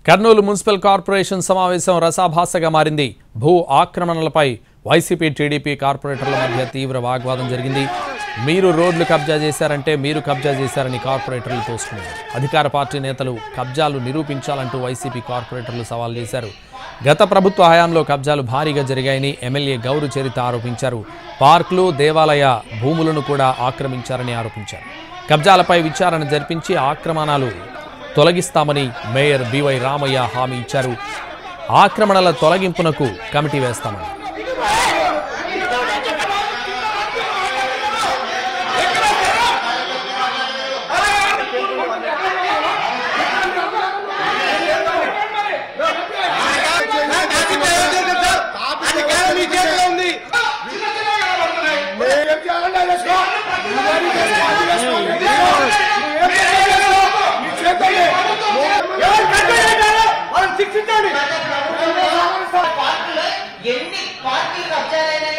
Kurnool municipal corporation సమావేశం రసాభాసగా మారింది భూ ఆక్రమణలపై వైసీపీ టీడీపీ కార్పొరేటర్ల మధ్య తీవ్ర వాగ్వాదం జరిగింది మీరు రోడ్లు కబ్జా చేశారంటే మీరు కబ్జా చేశారని కార్పొరేటర్లు తోసుకున్నారు అధికార పార్టీ నేతలు కబ్జాలు నిరూపించాలంటూ వైసీపీ కార్పొరేటర్లు సవాల్ చేశారు గత ప్రభుత్వ హయాంలో కబ్జాలు భారీగా జరిగాయని ఎమ్మెల్యే గౌరు చరిత ఆరోపించారు పార్కులు దేవాలయ భూములను కూడా ఆక్రమించారని ఆరోపించారు కబ్జాలపై విచారణ జరిపించి ఆక్రమణాలు తొలగిస్తామని మేయర్ బివై రామయ్య హామీ ఇచ్చారు ఆక్రమణల తొలగింపునకు కమిటీ వేస్తామని అధికారం మీ చేతిలో ఉంది ఏం చేయాలంటే అది చేసుకో. నువ్వేం చేసుకో, అది చేసుకో. ఇది చేసుకో. నువ్వేం చేసుకో, నీ చేతుల్ని. ఎవరు కట్టడి చేశారో వాళ్ళని శిక్షించండి ఎన్ని పార్టీలు కబ్జాలైనా